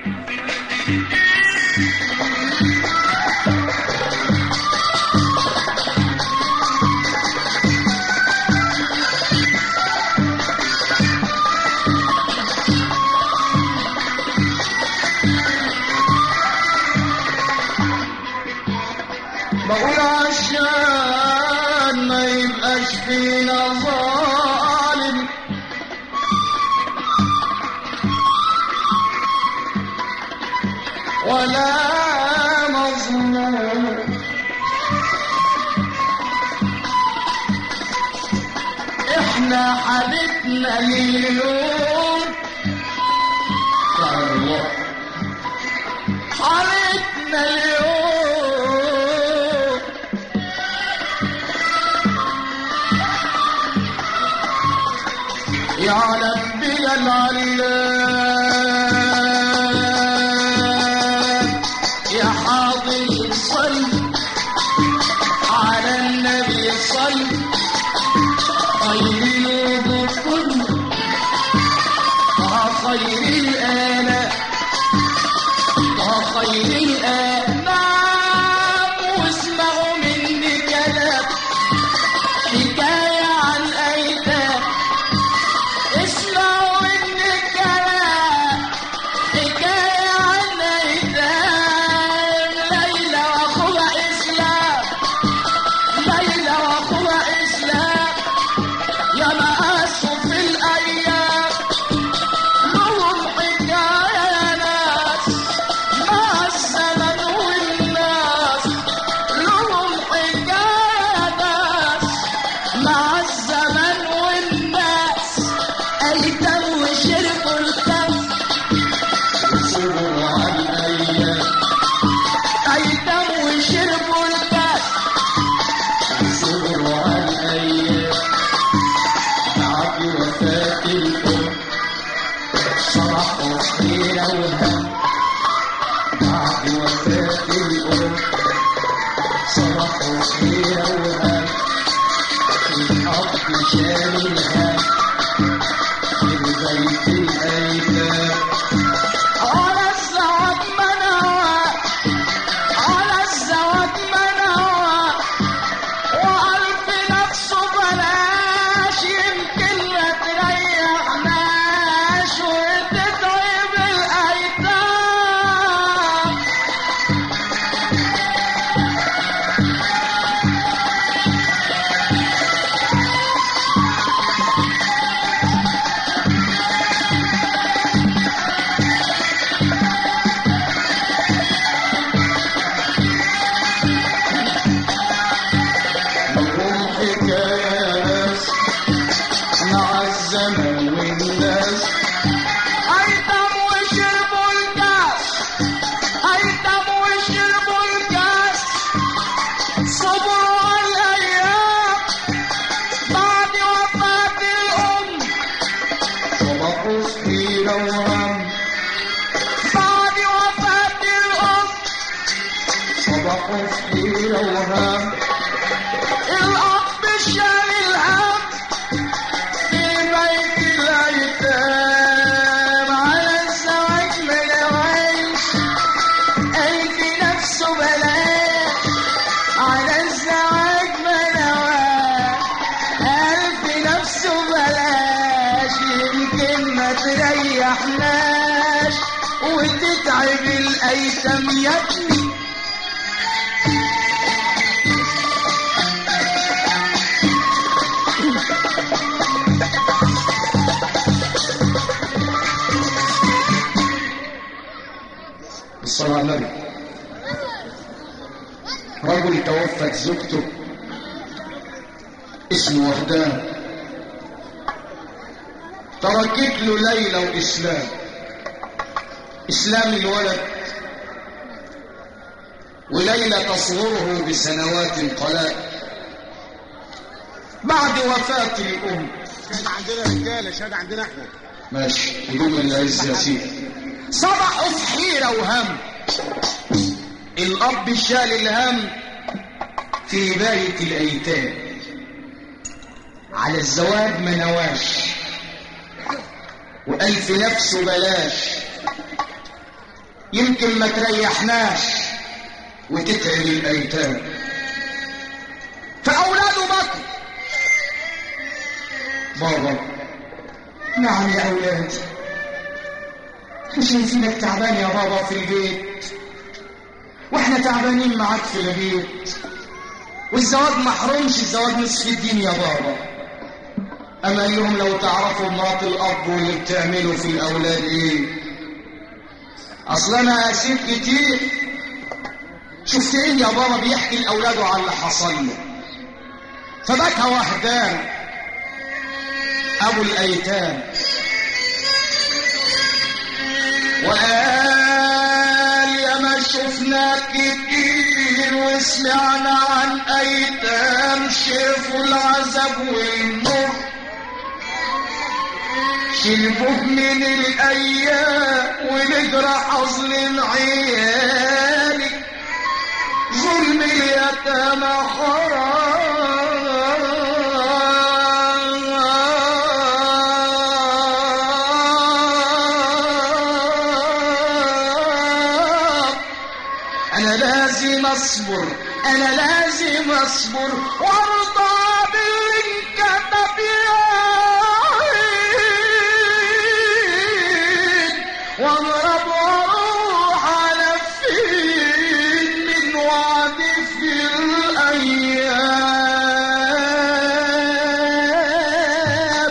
بقول عشان ما يبقاش فينا ظالم ولا مظلوم احنا حالتنا اليوم يا الله حالتنا اليوم يعلم بي العلام يا حاضر صل على النبي صل خير الوجود كله خير الآلاء وخير الآلام واسمعوا مني كلام حكاية عن أيتام اسمعوا مني كلام حكاية عن أيتام ليلى وأخوها إسلام ليلى وأخوها إسلام يا مقاسوا في الأيام لهم حكاية ناس مع الزمن والناس لهم حكاية ناس مع الزمن والناس أيتم وشربوا الكاس صبروا على الأيام أيتم وشربوا الكاس صبروا على الأيام بعد وفاة الأم صبحوا خيرا وهم بعد وفاة الأم صبحوا خيرا وهم الأب شال الهم في بيت الأيتام على الزواج منوى على الزواج منوى وألف نفس بلاش يمكن ما تريحناش وتتعب الأيتام لهم حكاية ناس مع الزمن والناس أيتم وشربوا الكاس أيتم وشربوا الكاس صبروا على الأيام بعد وفاة الأم صبحوا في روام بعد وفاة الأم صبحوا في روام الأب شال الهم في بيت الأيتام على الزواج ملوش ألف نفسه بلاش على الزواج ملوش ألف نفسه بلاش يمكن ما تريحناش وتتعب الأيتام يا ابني الصلاة على النبي رجل توفت زوجته اسمه وحدان تركت له ليلى وإسلام إسلام الولد وليلى تصغره بسنوات قلائل بعد وفاة الأم شهد عندنا رجاله شهد عندنا احنا ماشي هدوم العز يا سيدي صبحوا في حيرة وهم الأب شال الهم في بيت الأيتام على الزواج ما نواش وألف نفسه بلاش يمكن ما تريحناش وتتعب الايتام فاولاده بكوا بابا نعم يا اولاد احنا شايفينك تعبان يا بابا في البيت واحنا تعبانين معاك في البيت والزواج محرومش الزواج نصف الدين يا بابا اما اليوم لو تعرفوا مرات الاب واللي بتعمله في الاولاد ايه اصل انا اسيب كتير شفت ايه يا بابا بيحكي لاولاده على اللي حصل له فبكى وحدان ابو الايتام وقال يا ما شفنا كتير وسمعنا عن ايتام شافوا العذاب والنور شلبوه من الايام ونجرح اظلم عيالي ظلم اليتامى حرام انا لازم اصبر انا لازم اصبر وارضى باللي انكتب يا عين واضرب واروح على فين من وعد في الايام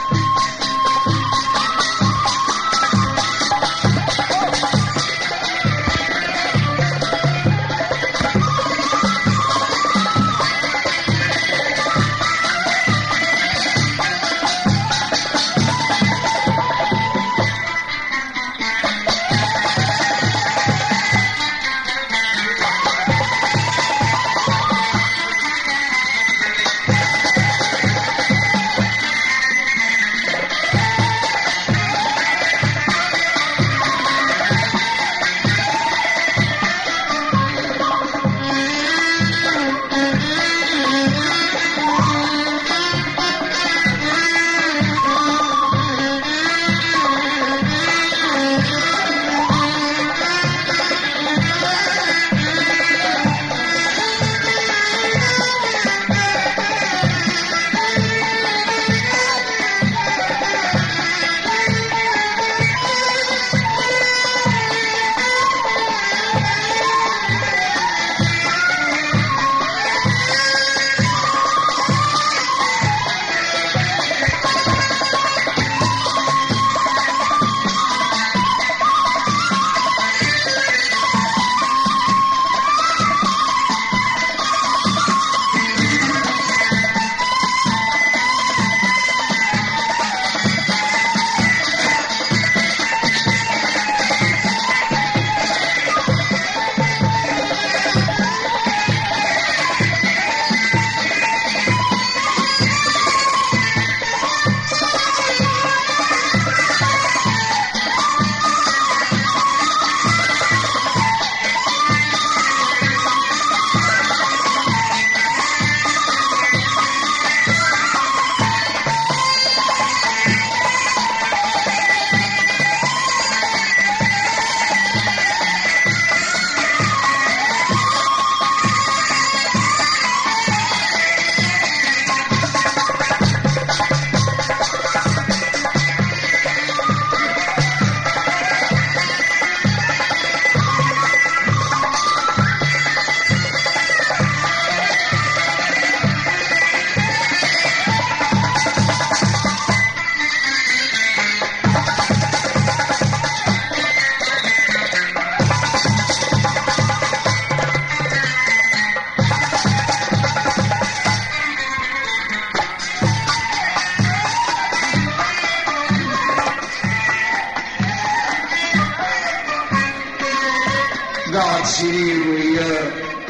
قعد سنين وياه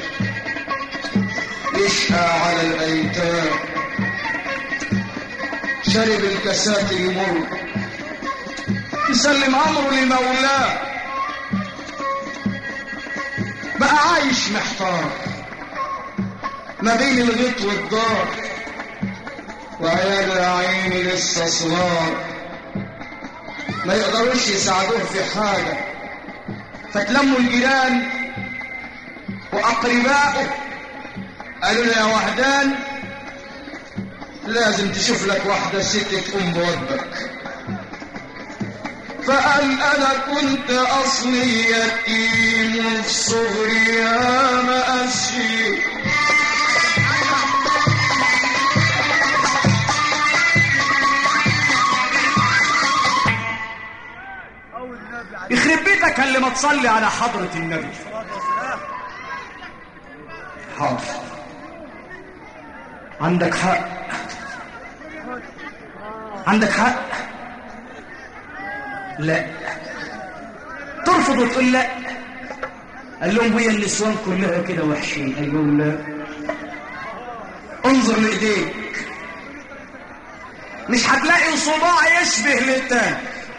يشقى على الايتام شرب الكاسات المر يسلم امره لمولاه بقى عايش محتار ما بين الغيط والدار وعيال عيني لسه صغار ما يقدروش يساعدوه في حاجه فتلموا الجيران وأقربائه قالوا له يا وحدان لازم تشوف لك واحدة ست تقوم بوضبك فقال أنا كنت أصلي يتيم في صغري يا مأشي يخرب بيتك اللي ما تصلي على حضرة النبي حاضر عندك حق عندك حق لا ترفض وتقول لا قال لهم هي النسوان كلها كده وحشين قال لهم لا انظر لايديك مش هتلاقي صباع يشبه للتاني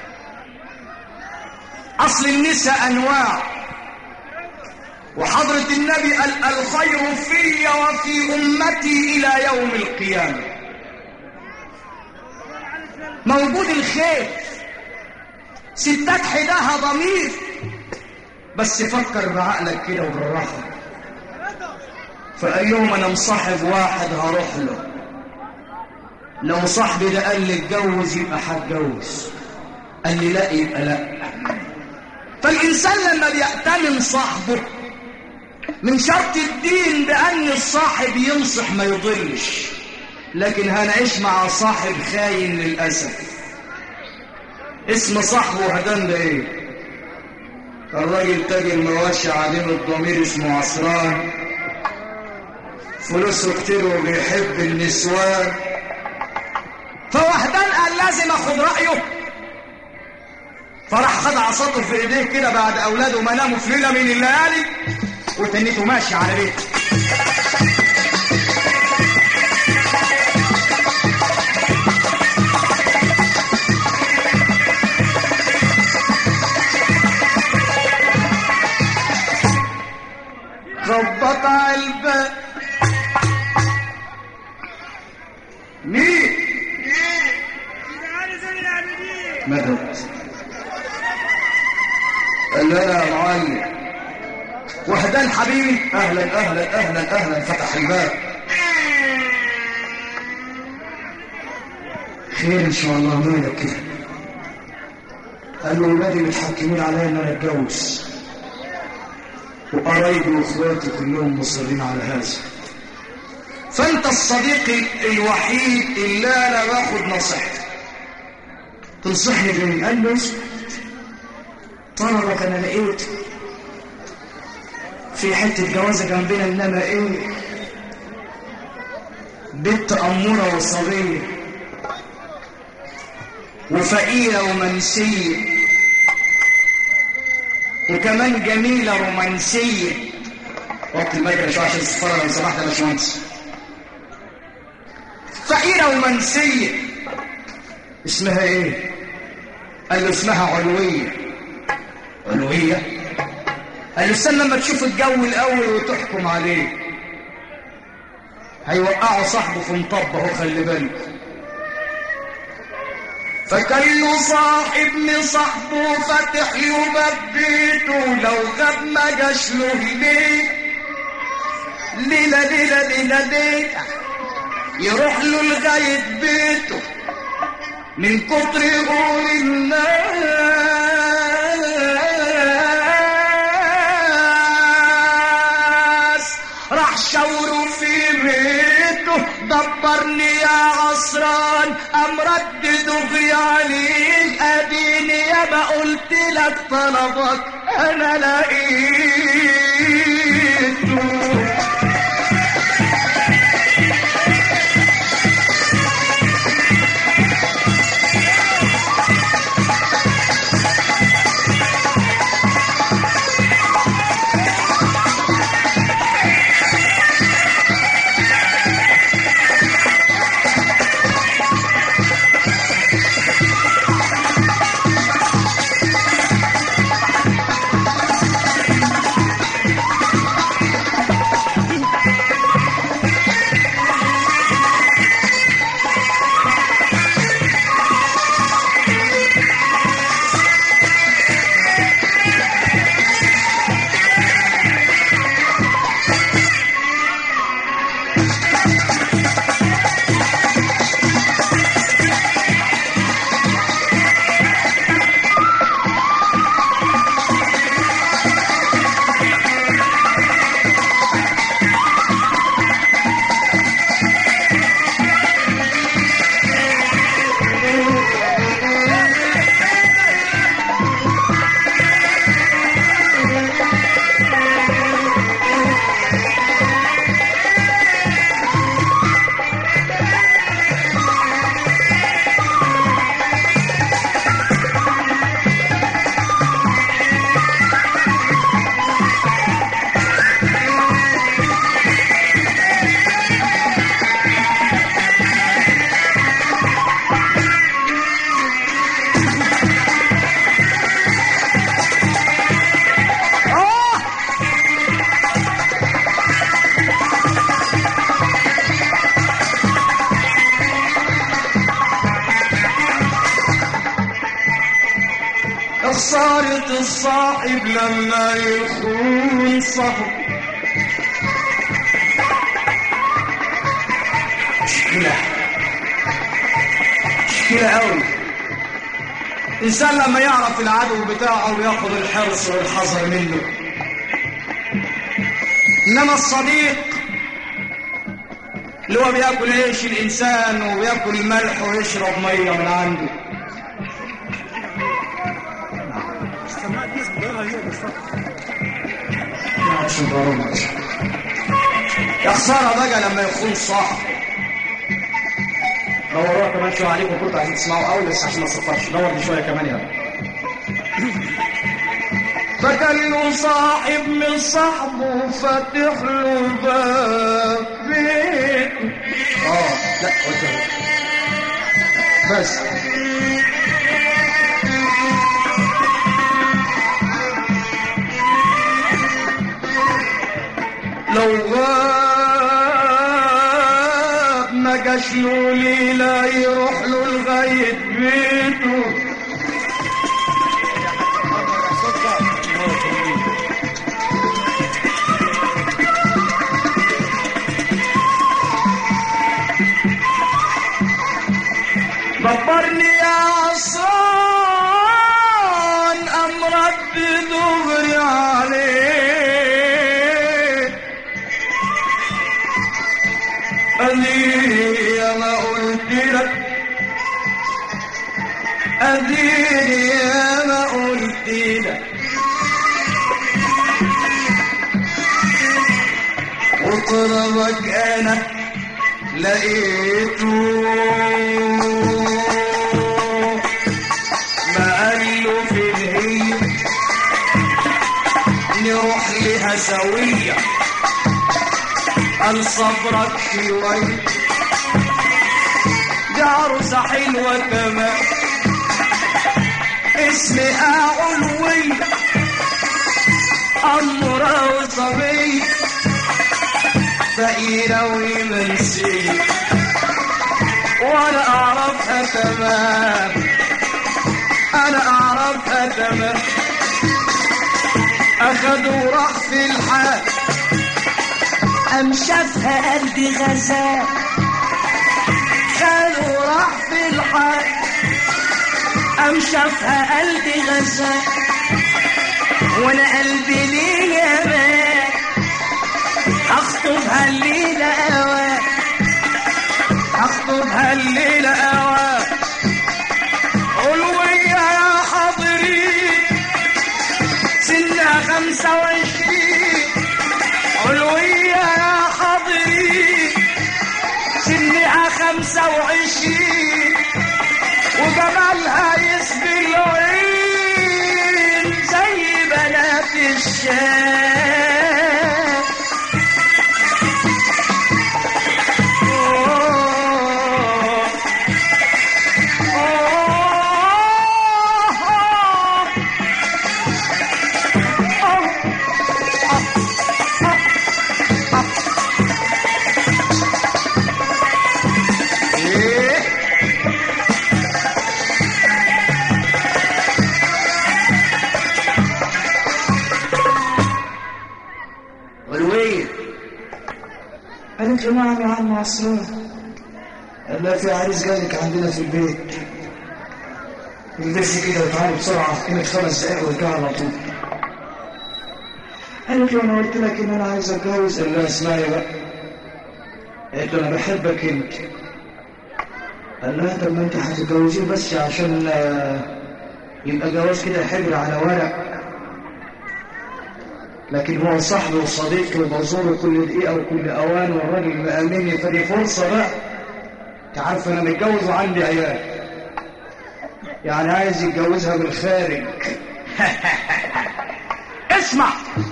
اصل النساء انواع وحضرة النبي قال الخير في وفي امتي الى يوم القيامة موجود الخير ستات حداها ضمير بس فكر بعقلك كده وبالراحة فقال لهم انا مصاحب واحد هروح له لو صاحبي ده قال لي اتجوز يبقى هتجوز قال لي لا يبقى لا فالإنسان لما بيأتمن صاحبه من شرط الدين بأن الصاحب ينصح ما يضلش لكن هنعيش مع صاحب خاين للأسف اسم صاحبه هدان ده ايه الراجل تاجر مواشي عديم الضمير اسمه عصران فلوسه كتير وبيحب النسوان فوحدان قال لازم اخد رأيه فراح خد عصاته في ايديه كده بعد اولاده ما ناموا في ليله من الليالي وتنيته ماشي على بيته خبط على الباب مين مدد قال له يا معلم وحدان حبيبي اهلا اهلا اهلا اهلا فتح الباب خير ان شاء الله مالك كده قال له ولادي متحكمين عليا ان انا اتجوز وقرايبي واخواتي كلهم مصرين على هذا فانت الصديق الوحيد اللي انا باخد نصيحتك تنصحني بمين قال له اسكت طلبك انا لقيت في حتة جوازة جنبنا انما ايه بنت أمورة وصبية وفقيرة ومنسية وكمان جميلة رومانسية وقت المايك شوية عشان السفارة لو سمحت يا باشمهندس فقيرة ومنسية اسمها ايه؟ قال له اسمها علوية علوية؟ قال له استنى لما تشوف الجو الاول وتحكم عليه هيوقعوا صاحبه في مطب اهو خلي بالك فكان له صاحب من صاحبه فاتح له باب بيته لو غاب ما جاش له ليه ليلة ليلة ليلة ليلة يروح له لغاية بيته من كتر يقول الناس راح شاوره في بيته دبرني يا عصران ام رد دغري عليك اديني يا ما قلت لك طلبك انا لقيته خسارة الصاحب لما يخون صاحب مشكلة مشكلة قوي الإنسان لما يعرف العدو بتاعه وياخد الحرص والحذر منه إنما الصديق اللي هو بياكل عيش الإنسان وبياكل ملح ويشرب مية من عنده السماعة دي صغيرة هي بالظبط يا خسارة بقى لما يخون صاحب دوروا كمان شوية عليكم كنتوا عايزين تسمعوا أول بس عشان ما صفرش دور لي شوية كمان يلا فكان له صاحب من صاحبه فاتح له باب بيته اه لا قلت بس لو غاب ما جاش له ليلة يروح له لغاية بيته دبرني يا عصان أمرك بدغري عليه أديني يا ما قلت لك أديني يا ما قلت لك وطلبك أنا لقيته ما قال له في الهي نروح لها سويه قال صبرك شوي دي عروسة حلوة كمان اسمها علوي أمرة وصبي فقيرة ومنسية وأنا أعرفها تمام أنا أعرفها تمام أخدوا راح في الحال أم شافها قلبي غزال خالوا راح في الحال أم شافها قلبي غزال وأنا قلبي ليه أمان هخطبها الليلة أوان هخطبها الليلة أوان علوية يا حاضرين سنها خمسة وعشرين علوية يا حاضرين سنها خمسة وعشرين وجمالها يسبي العين زي بنات الشام أوه. إيه؟ والوين قالت له نعم يا عم عصام قال لها في عريس جالك عندنا في البيت البسي كده وتعالي بسرعة قيمة خمس دقايق وارجع على طول قالت له انا قلت لك ان انا عايز اتجوز قال لها اسمعي بقى قالت له انا بحبك انت قال لها طب ما انت هتتجوزيه بس عشان آه، يبقى جواز كده حبر على ورق لكن هو صاحبي وصديقي وبزوره كل دقيقة وكل أوان والراجل مأمني فدي فرصة بقى انت عارف أنا متجوز وعندي عيال يعني عايز يتجوزها بالخارج اسمع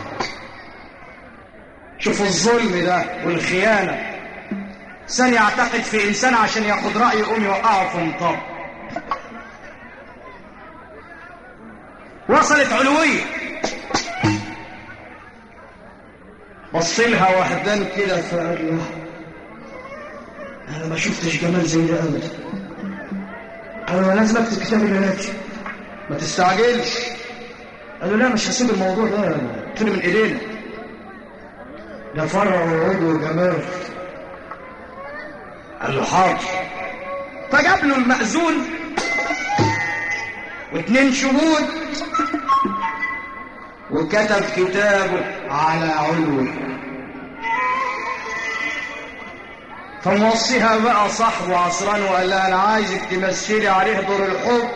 شوف الظلم ده والخيانة إنسان يعتقد في إنسان عشان ياخد رأيه يقوم يوقعه في مطب وصلت علوية بص لها وحدان كده فقال لها انا ما شفتش جمال زي ده ابدا انا لازم اكتب كتاب العلاج ما تستعجلش قال له لا مش هسيب الموضوع ده طلع من ايدينا ده فرع وعود وجمال قال له حاضر فجاب له المأذون واثنين شهود وكتب كتابه على علوه فموصيها بقى صاحبه عصران وقال لها انا عايزك تمثلي عليه دور الحب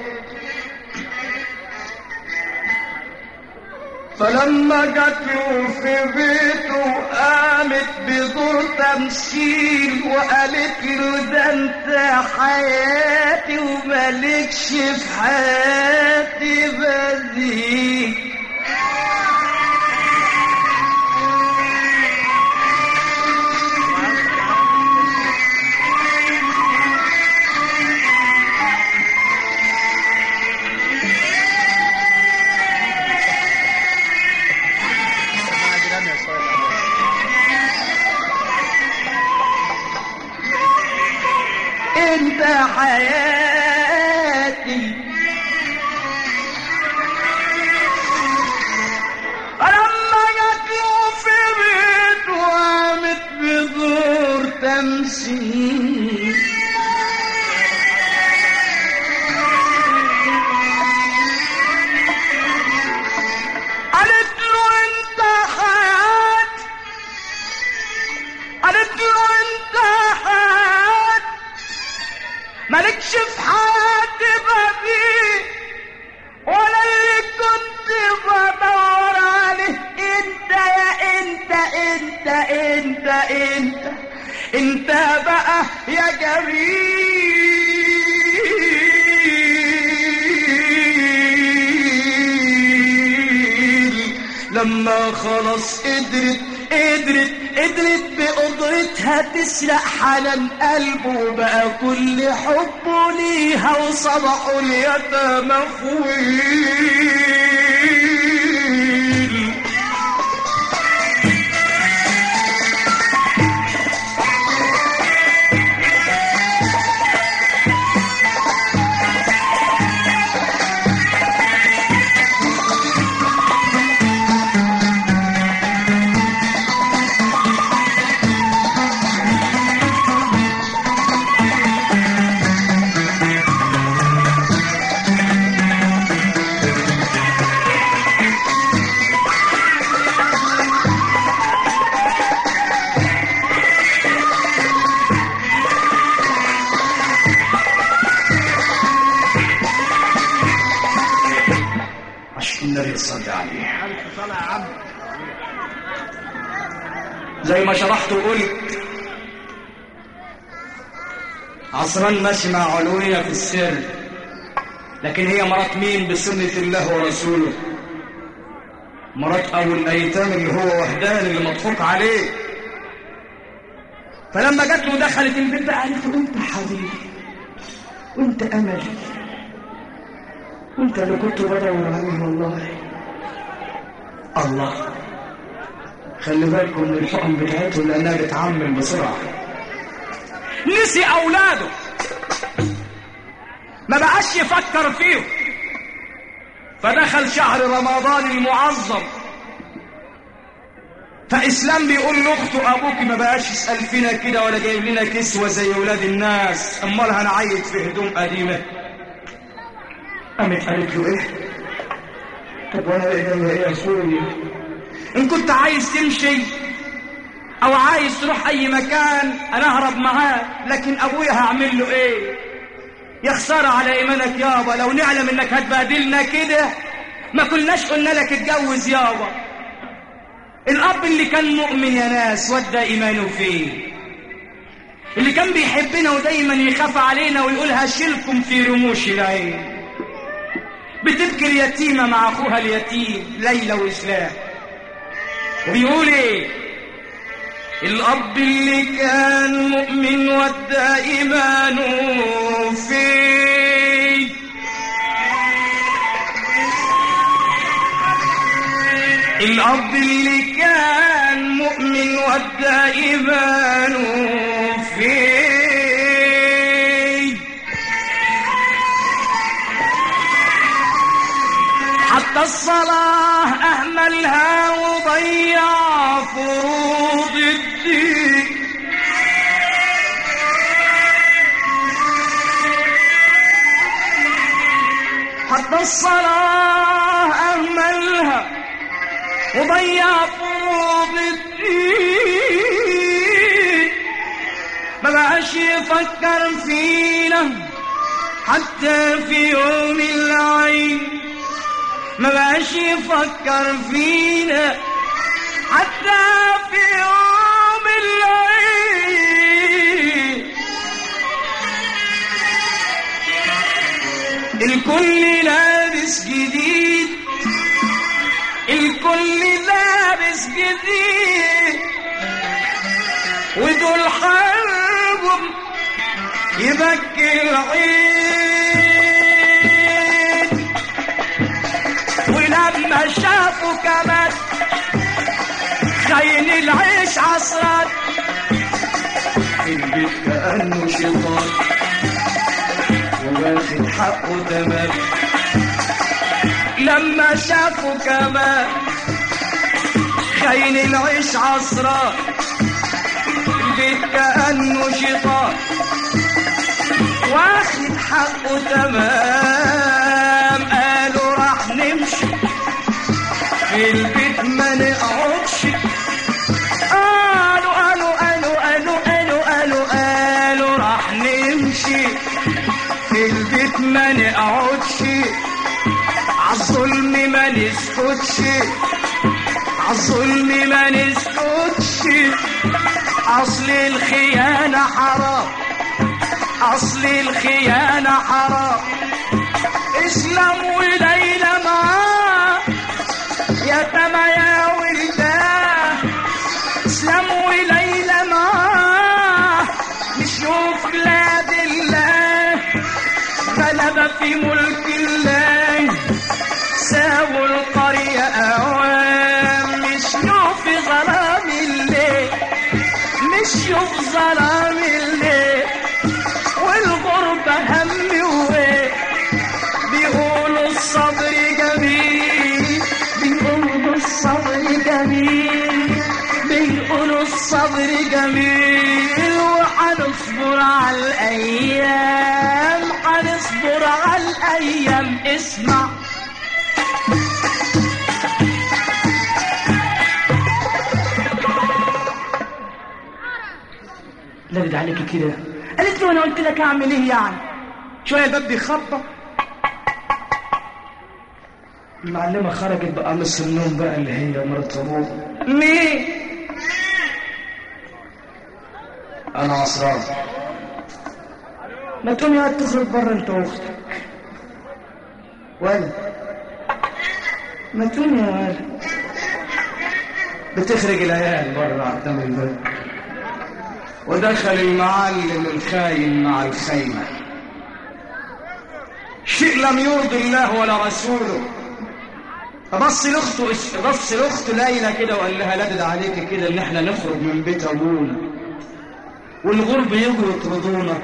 فلما جت له في بيته قامت بدور تمثيل وقالت له ده انت حياتي ومالكش في حياتي بديل انت حياتي لما جت له في بيت وقامت بدور تمثيل قالت له انت حياتي قالت له انت حياتي مالكش في حياتي بديل ولا اللي كنت بدور عليه انت يا انت انت انت انت انت بقى يا جميل لما خلاص قدرت قدرت قدرت بقدرتها تسرق حنان قلبه وبقى كل حبه ليها وصبحوا اليتامى خويل عشان النبي صلى عليه ألف صلاة يا عم زي ما شرحت وقلت عصران ماشي مع علوية في السر لكن هي مرات مين بسنة الله ورسوله مرات أبو الأيتام اللي هو وحدان اللي مضحوك عليه فلما جت له دخلت البيت بقى قالت له انت حبيبي وانت املي وانت اللي كنت بدور عليه والله الله خلي بالكم من الحكم بتاعته لانها بتعمم بسرعه نسي اولاده ما بقاش يفكر فيهم فدخل شهر رمضان المعظم فاسلام بيقول لاخته ابوك ما بقاش يسال فينا كده ولا جايب لنا كسوه زي ولاد الناس امال هنعيد في هدوم قديمه قامت قالت له ايه طب وانا ايه ايه يا اخويا ان كنت عايز تمشي او عايز تروح اي مكان انا اهرب معاك لكن ابويا هعمل له ايه يا خساره على ايمانك يابا لو نعلم انك هتبادلنا كده ما كناش قلنا لك اتجوز يابا الاب اللي كان مؤمن يا ناس ودى ايمانه فين اللي كان بيحبنا ودايما يخاف علينا ويقول هشيلكم في رموش العين بتبكي اليتيمه مع اخوها اليتيم ليلى واسلام وبيقول ايه الاب اللي كان مؤمن ودى ايمانه فيه الاب اللي كان مؤمن ودى ايمانه فيه حتى الصلاة أهملها وضيع فروض الدين حتى الصلاة أهملها وضيع فروض الدين ما بقاش يفكر فينا حتى في يوم العيد ما بقاش يفكر فينا حتى في يوم العيد الكل لابس جديد الكل لابس جديد ودول حربهم يبكي العيد ولما شافوا كمان خاين العيش عصرات البيت كأنه شيطان واخد حقه تمام لما شافوا كمان خاين العيش عصرات البيت كأنه شيطان واخد حقه تمام قالوا راح نمشي في البيت ما نقعدش قالوا قالوا قالوا قالوا قالوا قالوا قالوا راح نمشي في البيت ما نقعدش عالظلم ما نسكتش عالظلم ما نسكتش اصل الخيانة حرام اصل الخيانة حرام اسلام وليلى معاه يا تما يا ولداه اسلام وليلى معاه نشوف بلاد الله غلبة في ملك الله ساووا القرية أوام نشوف ظلام الليل نشوف ظلام الليل والغربة هم وويل بيقولوا الصبر جميل بيقولوا الصبر جميل بيقولوا الصبر جميل وحنصبر على الأيام حنصبر على الأيام اسمع لابد عليك كده قالت له انا قلت لك اعمل ايه يعني شويه الباب بيخبط المعلمة خرجت بقميص النوم بقى اللي هي مرات ابوه مين انا عصران ما تقوم يا تخرج بره انت واختك ولا ما تقوم يا ولد بتخرج العيال بره قدام الباب ودخل المعلم الخاين مع الخاينة شيء لم يرضي الله ولا رسوله فبص لاخته بص لاخته ليلى كده وقال لها لدد عليك كده ان احنا نخرج من بيت ابونا والغرب يجوا يطردونا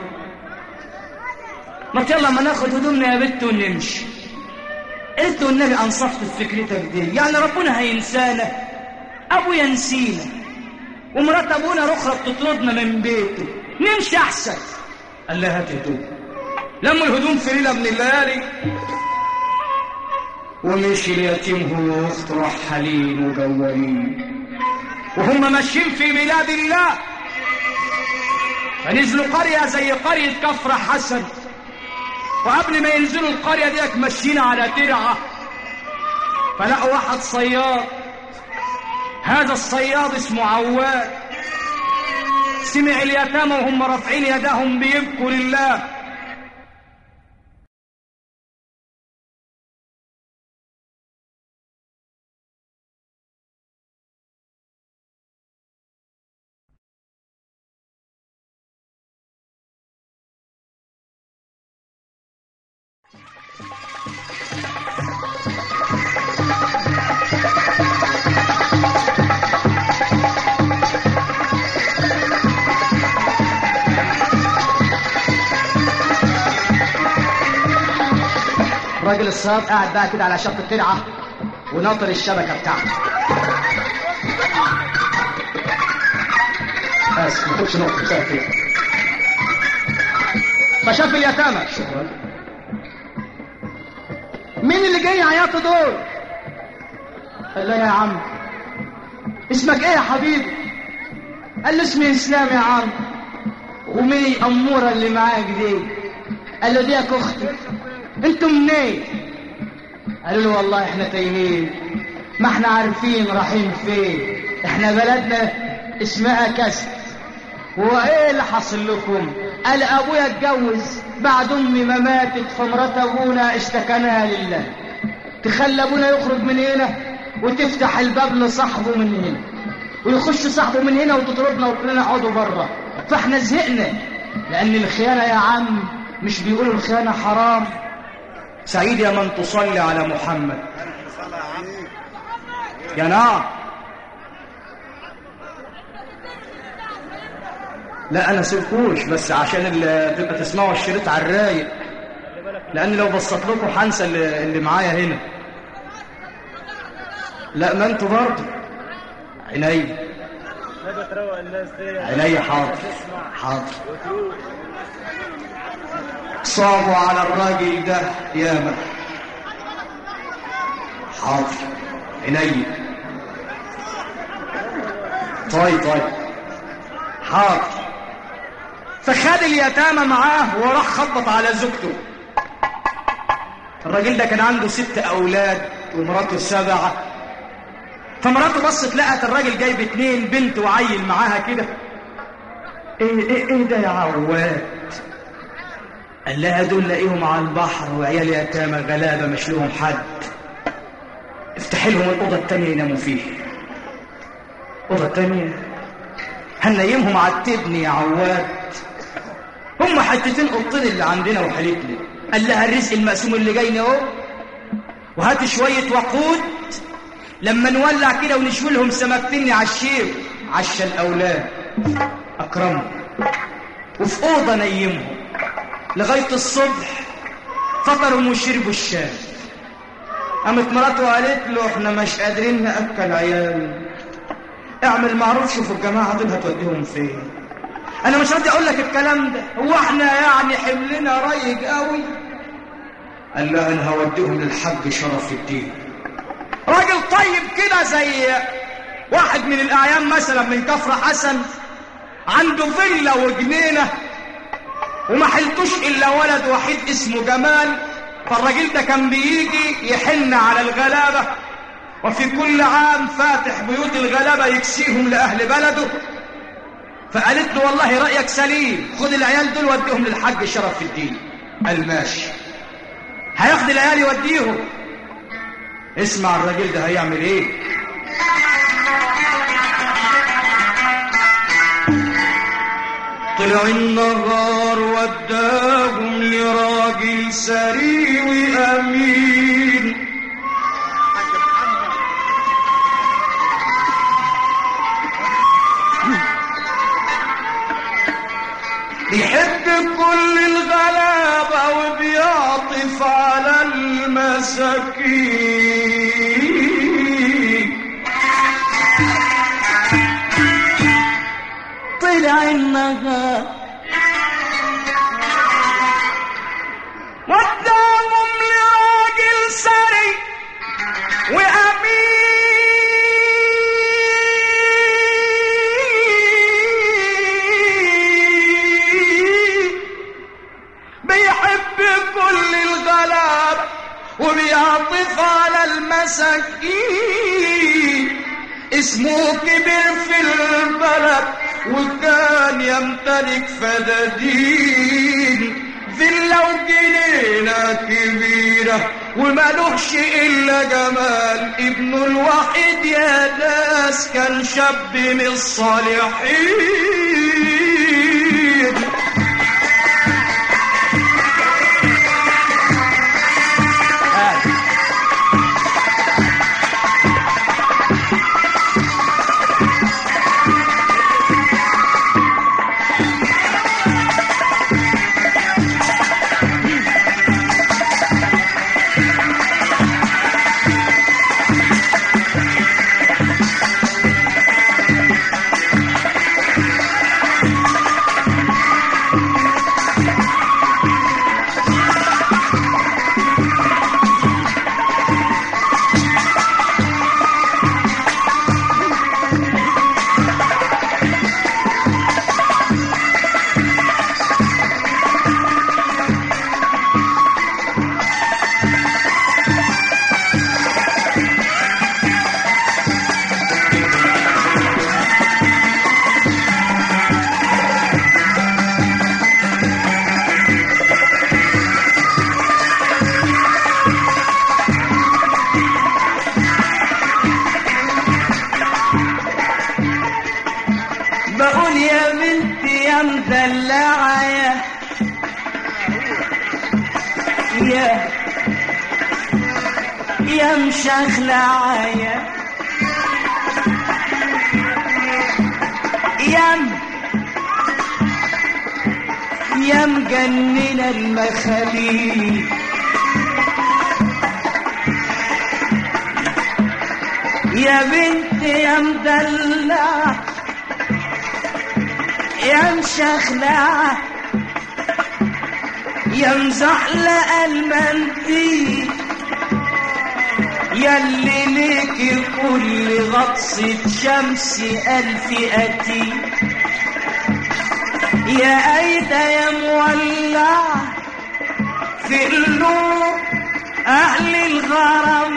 ما يلا ما ناخد هدومنا يا بت ونمشي قلت له النبي انصفت في فكرتك دي يعني ربنا هينسانا ابويا نسينا ومرات ابونا رخرة بتطردنا من بيته نمشي احسن قال لها هات هدوم لموا الهدوم في ليله من الليالي ومشي اليتيم هو واخته رحالين وجوالين وهم ماشيين في بلاد الله فنزلوا قرية زي قرية كفر حسن وقبل ما ينزلوا القرية ديك ماشيين على ترعة فلقوا واحد صياد هذا الصياد اسمه عواد سمع اليتامى وهم رافعين يدهم بيبكوا لله الصياد قاعد بقى كده على شط الترعه وناطر الشبكه بتاعته بس ما تاخدش نقطه بسبب كده فشاف اليتامى مين اللي جاي عياطوا دول قال له يا عم اسمك ايه يا حبيبي قال له اسمي اسلام يا عم ومين الاموره اللي معاك دي قال له دي يا اختي انتوا منين قالوا له والله احنا تايهين ما احنا عارفين رايحين فين احنا بلدنا اسمها كسر هو ايه اللي حصل لكم قال ابويا اتجوز بعد امي ما ماتت فمرات ابونا اشتكناها لله تخلى ابونا يخرج من هنا وتفتح الباب لصاحبه من هنا ويخش صاحبه من هنا وتطردنا وكلنا اقعدوا بره فاحنا زهقنا لان الخيانه يا عم مش بيقولوا الخيانه حرام سعيد يا من تصلي على محمد يا نعم لا انا سيبكوش بس عشان ال- تبقى تسمعوا الشريط على الرايق لان لو بسطت لكم هنسى اللي اللي معايا هنا لا ما انتوا برضه عيني هذا تروق الناس دي عيني حاضر حاضر صعبوا على الراجل ده ياما حاضر عيني طيب طيب حاضر فخد اليتامى معاه وراح خبط على زوجته الراجل ده كان عنده ست اولاد ومراته سبعه فمراته بصت لقت الراجل جايب اتنين بنت وعيل معاها كده ايه ايه ايه ده يا عواد قال لها دول لاقيهم على البحر وعيال يتامى غلابه مش لهم حد افتحي لهم الاوضه التانيه يناموا فيها الاوضه التانيه هننيمهم على التبن يا عواد هم حتتين قطين اللي عندنا وحالتنا قال لها الرزق المقسوم اللي جاينا اهو وهات شويه وقود لما نولع كده ونشوي لهم سمكتين على الشيب عشا الاولاد اكرمهم وفي اوضه نيمهم لغايه الصبح فطروا وشربوا الشاي قامت مراته قالت له احنا مش قادرين ناكل عيال اعمل معروف شوف الجماعه دول هتوديهم فين انا مش راضي اقول لك الكلام ده هو احنا يعني حملنا رايق قوي قال له انا هوديهم للحاج شرف الدين راجل طيب كده زي واحد من الاعيان مثلا من كفر حسن عنده فيلا وجنينه وما حلتوش الا ولد وحيد اسمه جمال فالراجل ده كان بيجي يحن على الغلابه وفي كل عام فاتح بيوت الغلابه يكسيهم لاهل بلده فقالت له والله رايك سليم خد العيال دول وديهم للحاج شرف الدين قال ماشي هياخد العيال يوديهم اسمع الراجل ده هيعمل ايه طلع النهار وداهم لراجل سري وامين بيحب كل الغلابة وبيعطف على المساكين طلع النهار وداهم لراجل سري وأمين بيحب كل الغلاب وبيعطف على المساكين اسمه كبر في البلد وكان يمتلك فدادين فيلا وجنينة كبيرة ومالوش إلا جمال ابنه الوحيد يا ناس كان شاب من الصالحين مدلعة يا يا يا مشخلعة يا يا م- يا مجننة المخاليق يا بنت يا مدلعة يا مشخلعة يا مزحلقة المنديل ياللي ليك كل غطسة شمس ألف أتي يا أيدا يا مولعة في قلوب أهل الغرام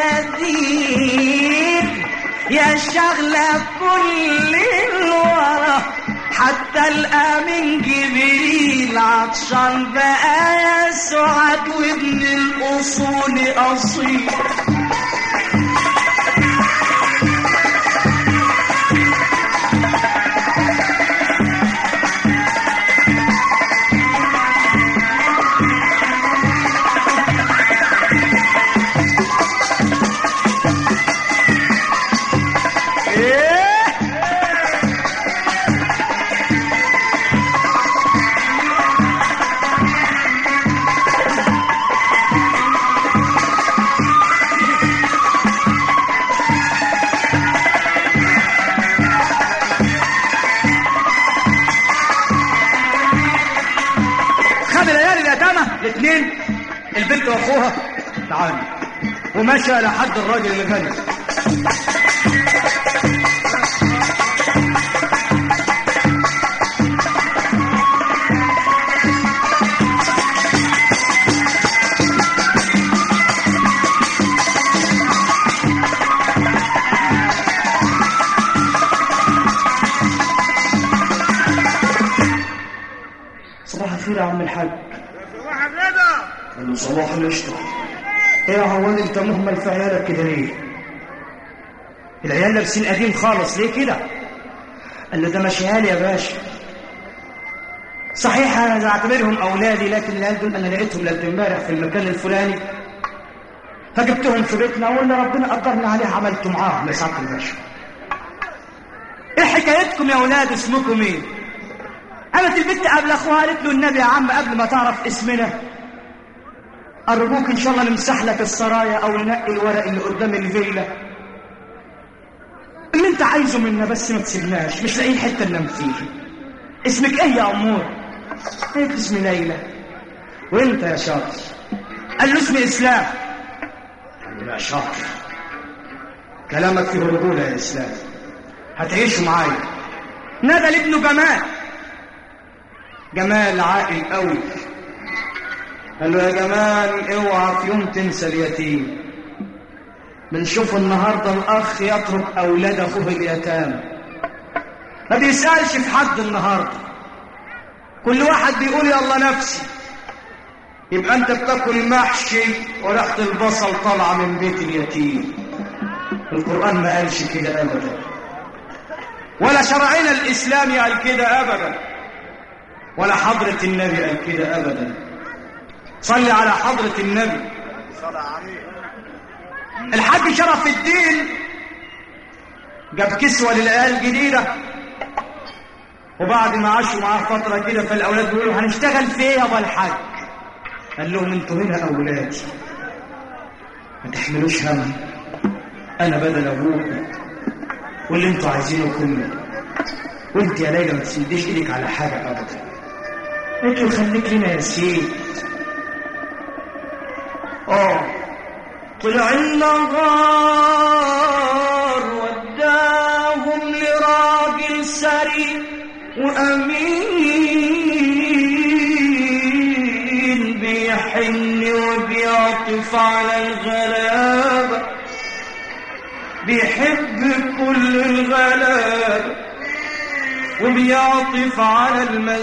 أناديل يا شغلة كل الورى حتى الأمين جبريل عطشان بقى يا سعد وابن الأصول أصيل خد العيال اليتامى الاثنين البنت واخوها تعالى ومشى لحد الراجل الغني صباح الخير يا عم الحاج صباح الرضا قال له صباح القشطة ايه يا عواد انت مهمل في عيالك كده ليه؟ العيال لابسين قديم خالص ليه كده؟ قال له ده ماشيها لي يا باشا صحيح انا اعتبرهم اولادي لكن العيال دول انا لقيتهم لقيت امبارح في المكان الفلاني فجبتهم في بيتنا وقلنا ربنا قدرنا عليها عملت معاهم يا سعاده الباشا ايه حكايتكم يا اولاد اسمكم ايه؟ قامت البنت قبل اخوها قالت له النبي يا عم قبل ما تعرف اسمنا ارجوك ان شاء الله نمسح لك السرايا او ننقي الورق اللي قدام الفيلا اللي انت عايزه منا بس ما تسيبناش مش لاقيين حته ننام فيها اسمك ايه يا امور هيك اسمي ليلى وانت يا شاطر قال له اسمي اسلام قال له يا شاطر كلامك فيه رجوله يا اسلام هتعيشوا معايا نادى لابنه جمال جمال عاقل قوي قال له يا جمال اوعى في يوم تنسى اليتيم بنشوف النهارده الاخ يترك اولاد اخوه اليتامى ما بيسالش في حد النهارده كل واحد بيقول يلا نفسي يبقى انت بتاكل محشي وريحه البصل طالعه من بيت اليتيم القران ما قالش كده ابدا ولا شرعنا الاسلامي قال كده ابدا ولا حضره النبي قال كده ابدا صلي على حضره النبي صلاة عليه الحاج شرف الدين جاب كسوة للعيال جديدة وبعد ما عاشوا معاه فترة كده فالأولاد بيقولوا هنشتغل في ايه يا أبا الحاج قال لهم انتوا هنا أولادي ما تحملوش هم أنا بدل أبوكم واللي انتوا عايزينه كله وانت يا ليلى ما تسنديش ايدك على حاجة أبدا انتوا خليك لنا يا سيد اه طلع النهار وداهم لراجل سري وأمين بيحن وبيعطف على الغلابة بيحب كل الغلابة وبيعطف على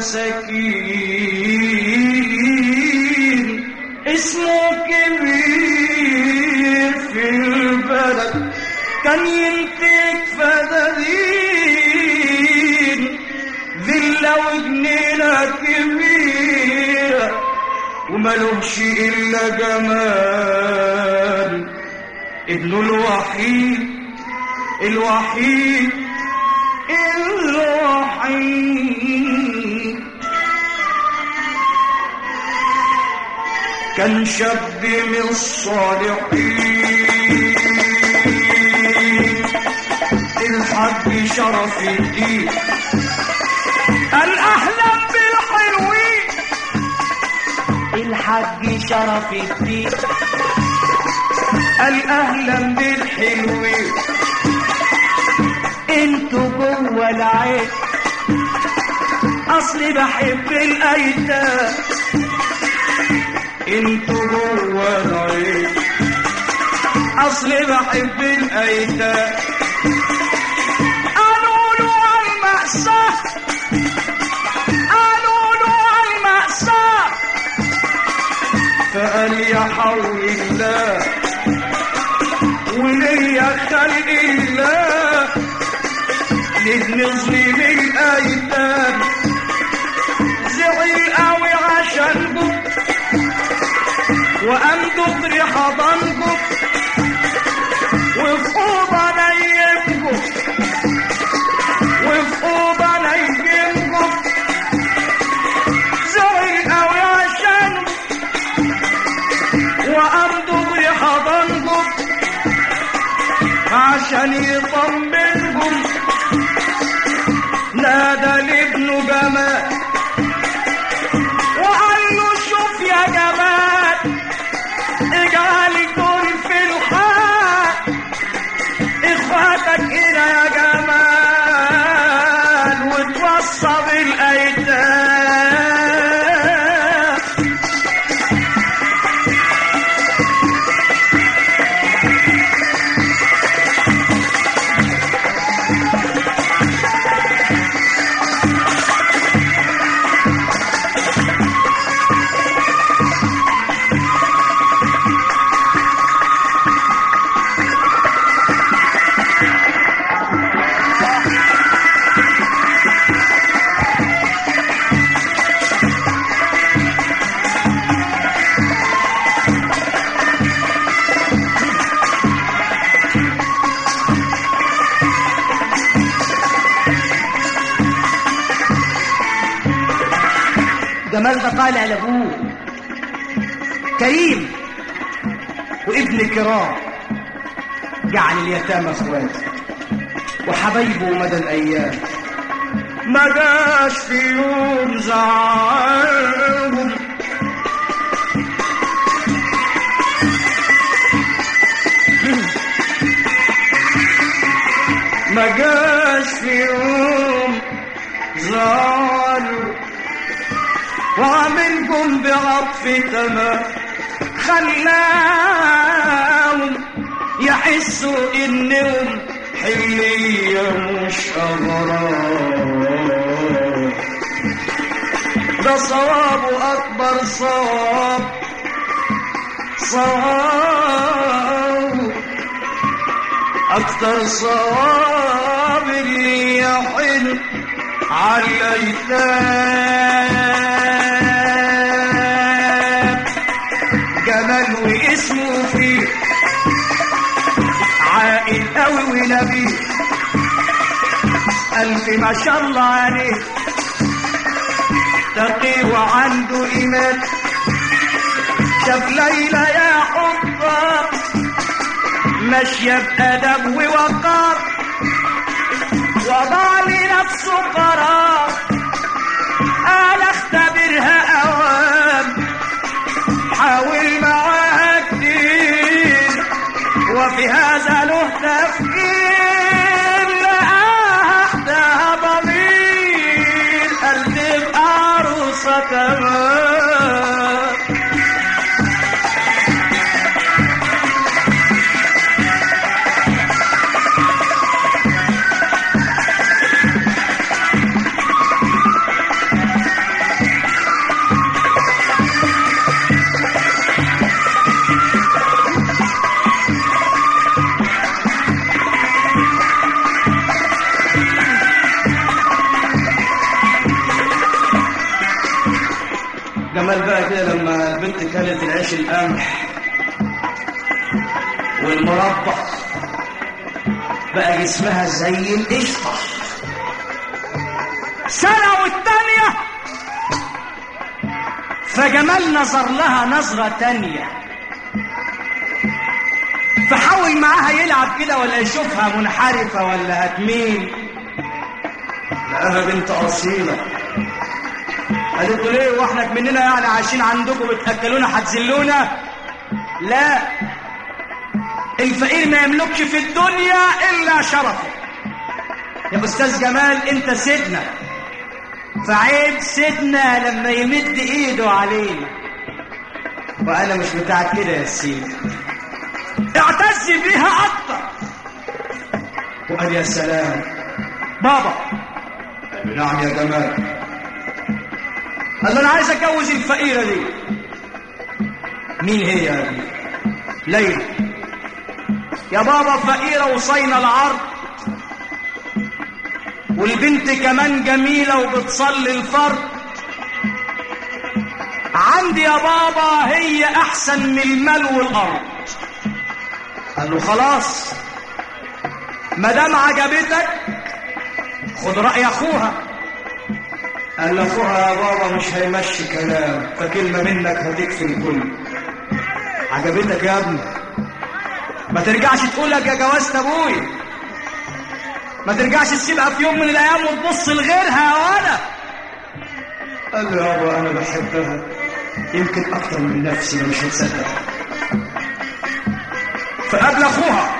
المساكين اسمه كبير في البلد كان ينتج فدادين فيلا وجنيه وملهش إلا جمال ابنه الوحيد الوحيد الوحيد كان شاب من الصالحين الحاج شرف الدين الأهلا بالحلوين الحاج شرف الدين الأهلا بالحلوين انتوا جوه العين اصلي بحب الايتام انتوا جوه العين اصلي بحب الايتام قالوا له على المأساة قالوا له على المأساة فقال يا حول الله وليا خلق الله للنظلم الايتام زعل قوي عشانكم وقام دغري حضنكم وفي اوضه نيمكم وفي اوضه نيمكم زعل قوي عشانكم وقام دغري حضنكم عشان يطمنكم نادى لابنه جمال وقال له شوف يا جمال اجعل الكون في الحال اخواتك هنا يا جمال وتوصى بالايتام جمال ده طالع لابوه كريم وابن كرام جعل اليتامى اخوات وحبايبه مدى الايام ما جاش في يوم زعلهم ما جاش في يوم زعلوا وعملكم بعطف تمام خلاهم يحسوا انهم حلية مش أغراب ده صواب أكبر صواب صواب أكتر صواب اللي يحن على الأيتام جمال واسمه فيه عاقل قوي ونبيه ألف ما شاء الله عليه تقي وعنده إيمان شاف ليلى يا حبار ماشية بأدب ووقار وضع لنفسه قرار قال اختبرها أوام حاول معاها كتير وفي هذا له تفكير لقاها احداها ضمير قال تبقى عروسة تمام جمال بقى كده لما البنت كانت العيش القمح والمربى بقى جسمها زي القشطة سنة والتانية فجمال نظر لها نظرة تانية فحاول معاها يلعب كده ولا يشوفها منحرفة ولا هتميل لقاها بنت أصيلة قالت له ليه واحنا مننا يعني عايشين عندكم بتاكلونا هتذلونا لا الفقير ما يملكش في الدنيا الا شرفه يا استاذ جمال انت سيدنا فعيب سيدنا لما يمد ايده علينا وانا مش بتاع كده يا سيدي اعتز بيها اكتر وقال يا سلام بابا قال له نعم يا جمال قال له انا عايز اتجوز الفقيره دي مين هي يا ابني ليلى يا بابا فقيره وصاينه العرض والبنت كمان جميله وبتصلي الفرض عندي يا بابا هي احسن من المال والارض قال له خلاص ما دام عجبتك خد راي اخوها قال لاخوها يا بابا مش هيمشي كلام فكلمه منك هتكفي الكل عجبتك يا ابني ما ترجعش تقول لك يا جوازة ابويا ما ترجعش تسيبها في يوم من الايام وتبص لغيرها يا ولد قال له يابا انا بحبها يمكن اكتر من نفسي انا مش مصدق فقابل اخوها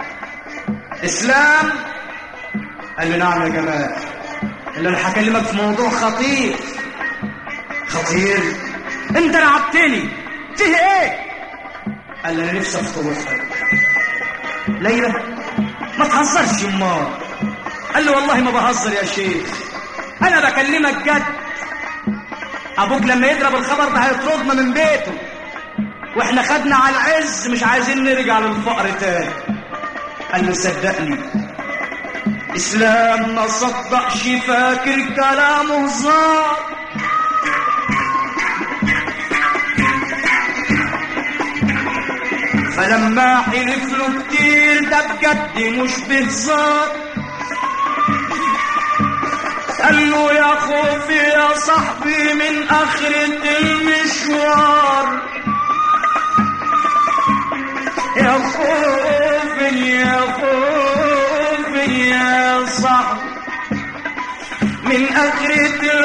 اسلام قال له نعم يا جمال اللي انا هكلمك في موضوع خطير خطير انت لعبتني فيه ايه قال لي انا نفسي اخطبك ليلى ما تهزرش امال قال له والله ما بهزر يا شيخ انا بكلمك جد ابوك لما يضرب الخبر ده هيطردنا من بيته واحنا خدنا على العز مش عايزين نرجع للفقر تاني قال له صدقني اسلام ما صدقش فاكر كلامه هزار فلما حلف له كتير ده بجد مش بهزار قال له يا خوفي يا صاحبي من اخرة المشوار يا خوفي يا خوفي يا صاحبي من اخرة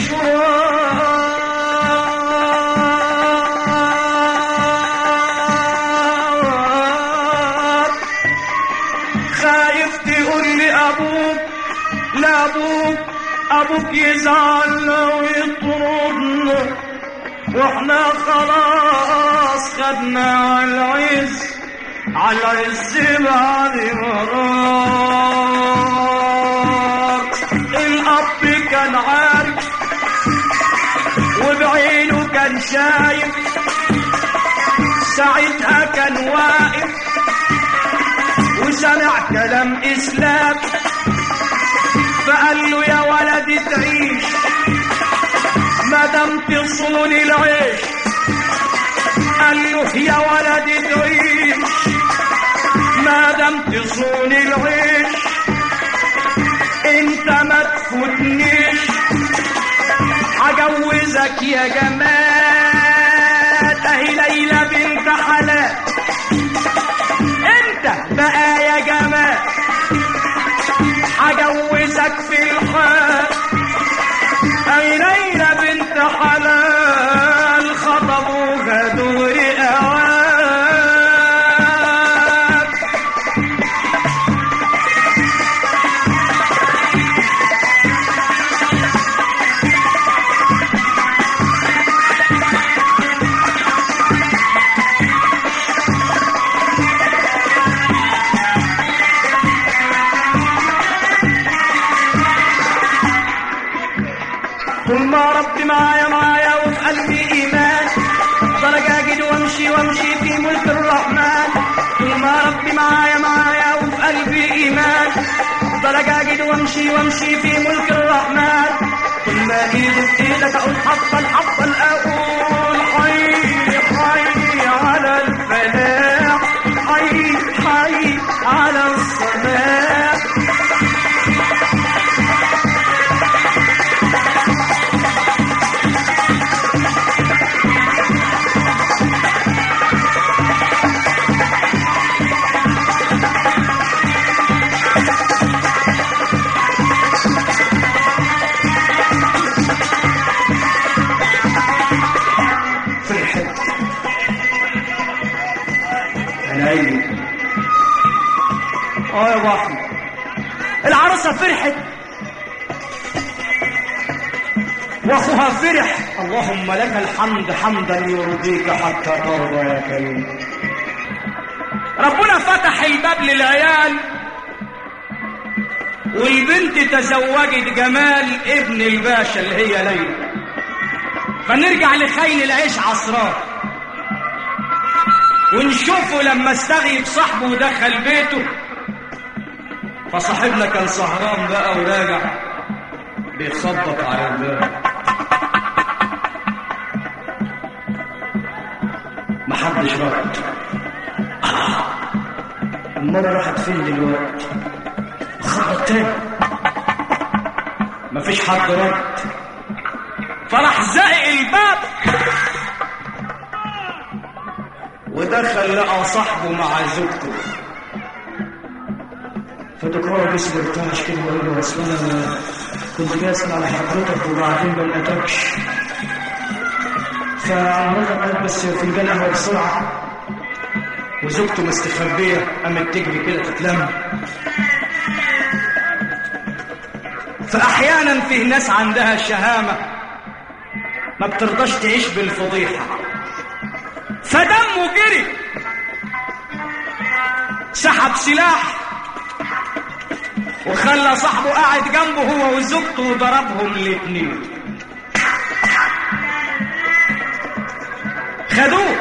المشوار خايف تقول لي ابوك لا ابوك ابوك يزعل لو يطردنا واحنا خلاص خدنا على العز على العز بعد مرار الاب كان عارف وبعينه كان شايف ساعتها كان واقف وسمع كلام اسلام فقال له يا ولدي تعيش ما دام تصون العيش قال له يا ولدي تعيش ما دام تصون العيش انت ما تفوتنيش هجوزك يا جمال اهي ليلى بنت حلال انت بقى يا جمال هجوزك في الحال اي ليلى بنت حلال خطبوها دور اواب طول ما ربي معايا معايا وفي قلبي ايمان افضل اجاجد وامشي وامشي في ملك الرحمن طول ما ربي معايا معايا وفي قلبي ايمان افضل اجاجد وامشي وامشي في ملك الرحمن طول ما ايدي في ايدك اقول حفل حفل اقول حي حي على الصلاة فرحت انا ايوه اه يا ابو احمد العروسه فرحت واخوها فرح اللهم لك الحمد حمدا يرضيك حتى ترضى يا كريم ربنا فتح الباب للعيال والبنت تزوجت جمال ابن الباشا اللي هي ليلى فنرجع لخيل العيش عصران ونشوفه لما استغيب صاحبه ودخل بيته فصاحبنا كان سهران بقى وراجع بيخبط على الباب محدش رد آه. المرة راحت فين دلوقتي خبط تاني مفيش حد رد فراح زائق الباب ودخل لقى صاحبه مع زوجته فتكرر جسمه ارتعش كده وقال له اصل انا كنت جاي اسال على حضرتك وبعدين ما لقيتكش فعمرتك قالت بس فنجان قهوه بسرعه وزوجته مستخبيه قامت تجري كده تتلم فاحيانا فيه ناس عندها شهامه ما بترضاش تعيش بالفضيحة فدمه جري سحب سلاح وخلى صاحبه قاعد جنبه هو وزوجته وضربهم الاتنين خدوه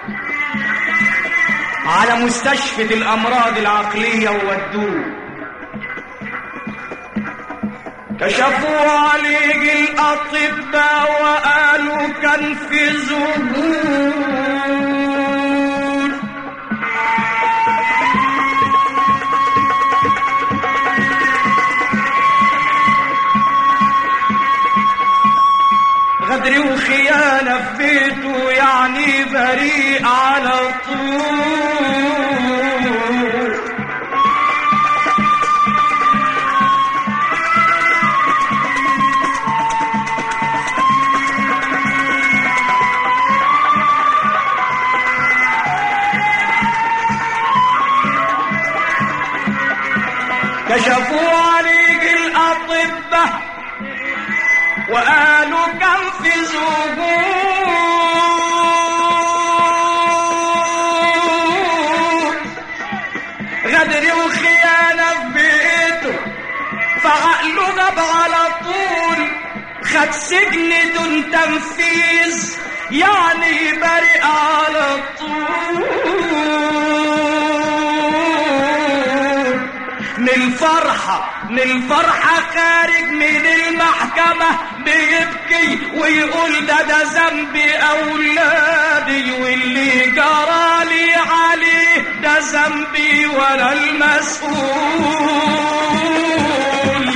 على مستشفى الأمراض العقلية وودوه كشفوا عليه الأطباء وقالوا كان في ذهول غدر وخيانة في بيته يعني بريء على طول كشفوا عليك الأطباء وقالوا كم في زهور غدر وخيانة في بيته فعقله غاب على طول خد سجن دون تنفيذ يعني بريء على طول من الفرحة من الفرحة خارج من المحكمة بيبكي ويقول ده ده ذنبي أولادي واللي جرالي عليه ده ذنبي ولا المسؤول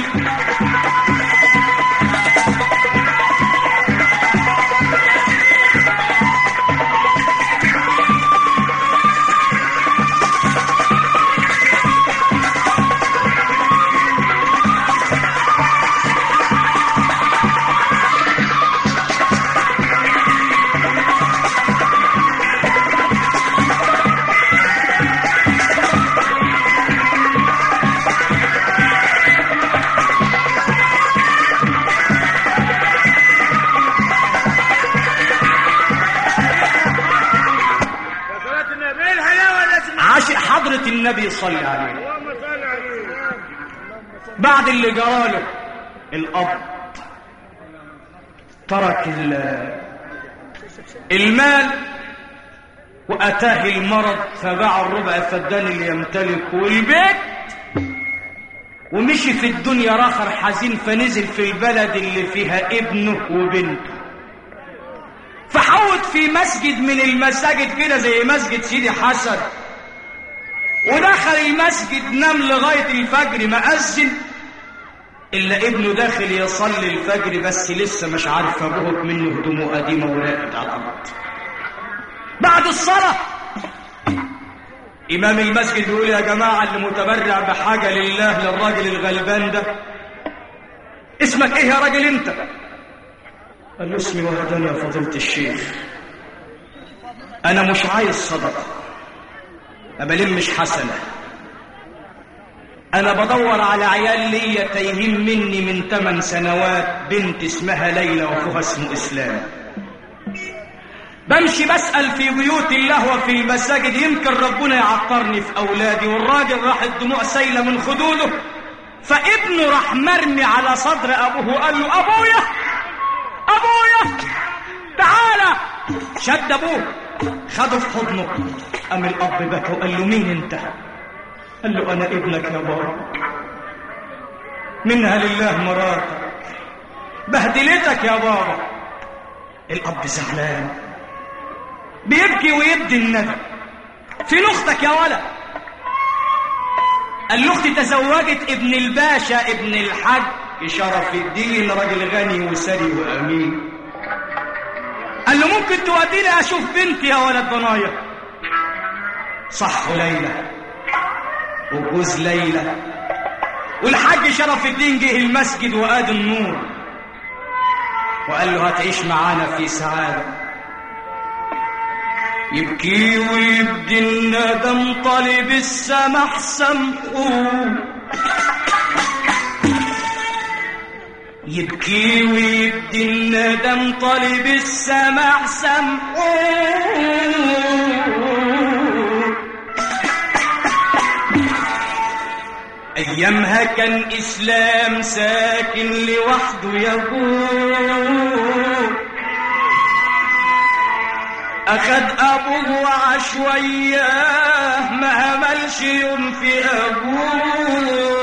يا صلاة النبي ايه الحلاوة اللي اسمها عاشق حضرة النبي صلى عليه اللهم صل عليه بعد اللي جراله الأب ترك ال- المال وأتاه المرض فباع الربع فدان اللي يمتلك والبيت ومشي في الدنيا راخر حزين فنزل في البلد اللي فيها ابنه وبنته فحوط في مسجد من المساجد كده زي مسجد سيدي حسن ودخل المسجد نام لغاية الفجر ما أذن إلا ابنه داخل يصلي الفجر بس لسه مش عارف أبوه منه هدومه قديمة وراقد على الأرض بعد الصلاة إمام المسجد بيقول يا جماعة اللي متبرع بحاجة لله للراجل الغلبان ده اسمك إيه يا راجل أنت؟ قال له اسمي وهدان يا فضيلة الشيخ أنا مش عايز صدقة ما بلمش حسنة أنا بدور على عيال ليا تايهين مني من ثمان سنوات بنت اسمها ليلى وأخوها اسمه إسلام بمشي بسأل في بيوت الله وفي المساجد يمكن ربنا يعطرني في أولادي والراجل راح الدموع سايلة من خدوده فابنه راح مرمي على صدر أبوه وقال له أبويا أبويا تعالى شد أبوه خده في حضنه قام الأب بكى وقال له مين أنت؟ قال له أنا ابنك يا بابا منها لله مراتك بهدلتك يا بابا الأب زعلان بيبكي ويبدي الندم فين أختك يا ولد قال له أختي تزوجت ابن الباشا ابن الحاج شرف الدين راجل غني وثري وأمين قال له ممكن توديني أشوف بنتي يا ولد بنايا صح ليلى وجوز ليلى والحاج شرف الدين جه المسجد وقاد النور وقال له هتعيش معانا في سعادة يبكي ويبدي الندم طالب السمح سمحوه يبكي ويبدي الندم طالب السمع سمحوه أيامها كان إسلام ساكن لوحده يقول أخد أبوه وعاش وياه ما هملش يوم في أبوه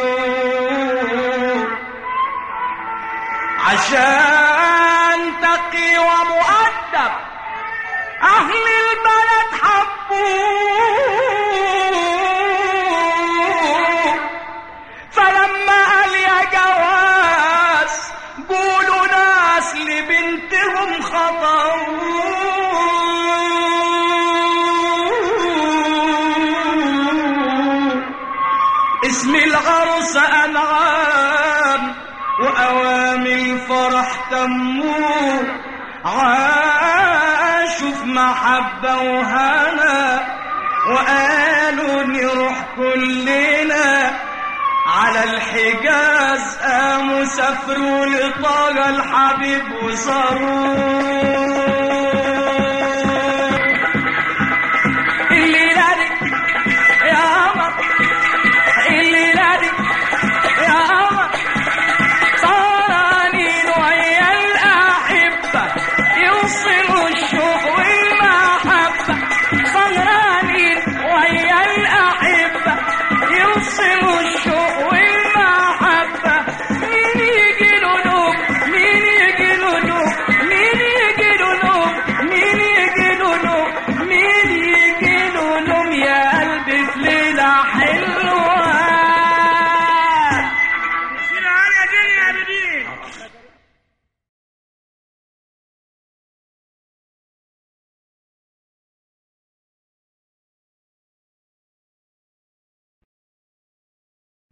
عشان تقي ومؤدب أهل البلد حبوه فلما قال يا جواز قولوا ناس لبنتهم خطأوا اسم العروس أنعام وأوامي الفرح تموا عاشوا في محبة وهنا وقالوا نروح كلنا على الحجاز قاموا سافروا لطاقة الحبيب وصاروا الليلة دي يا قمر الليلة دي يا قمر صارانين ويا الأحبة يوصلوا الشوق والمحبة صارانين ويا الأحبة يوصلوا الشوق والمحبة مين يجي له نوم مين يجي له نوم مين يجي له نوم مين يجي له نوم مين يجي له نوم يا قلبي في ليلة حلوة شيل على دنيا بدين